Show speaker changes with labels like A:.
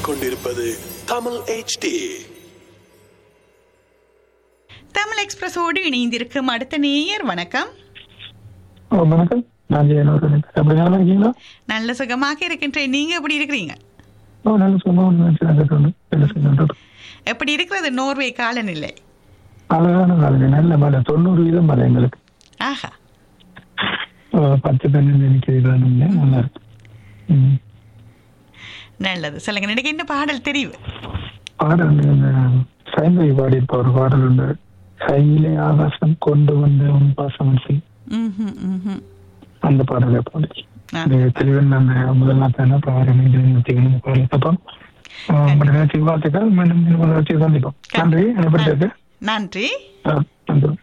A: கேட்டுக்கொண்டிருப்பது தமிழ் HD
B: தமிழ் எக்ஸ்பிரஸோடு இணைந்திருக்கும் அடுத்த நேயர் வணக்கம்
C: ஓ வணக்கம் நான் ஜெயனூர் எப்படி நல்லா இருக்கீங்களா
B: நல்ல சுகமாக இருக்கின்றேன் நீங்க எப்படி இருக்கிறீங்க
C: ஓ நல்ல சும்மா ஒன்று நினச்சி நல்ல சொல்லுறது
B: எப்படி இருக்கிறது நோர்வே காலநிலை
C: அழகான காலங்க நல்ல மழை தொண்ணூறு வீதம் மழை எங்களுக்கு
B: ஆஹா
C: ஓ, பத்து பெண்ணு நினைக்கிறது நல்லா இருக்கு ம்.
B: நல்லது சொல்லுங்க எனக்கு என்ன பாடல் தெரிவு
C: பாடல் வந்து இந்த சைந்தவி பாடியிருப்ப ஒரு பாடல் உண்டு கையிலே ஆகாசம் கொண்டு வந்த உன் பாசமசி
B: ம்ஹும், ம்ஹும்.
C: அந்த பாடலை பாடி
B: ஆ.
C: தெளிவன் அந்த முதல் நாள் தானே பாரு மீண்டும் பாடல் அப்போ உங்களுடைய நிகழ்ச்சி வாழ்த்துக்கள் மீண்டும் இன்னொரு நிகழ்ச்சியை சந்திப்போம் நன்றி அனுப்பிட்டு
B: நன்றி
C: நன்றி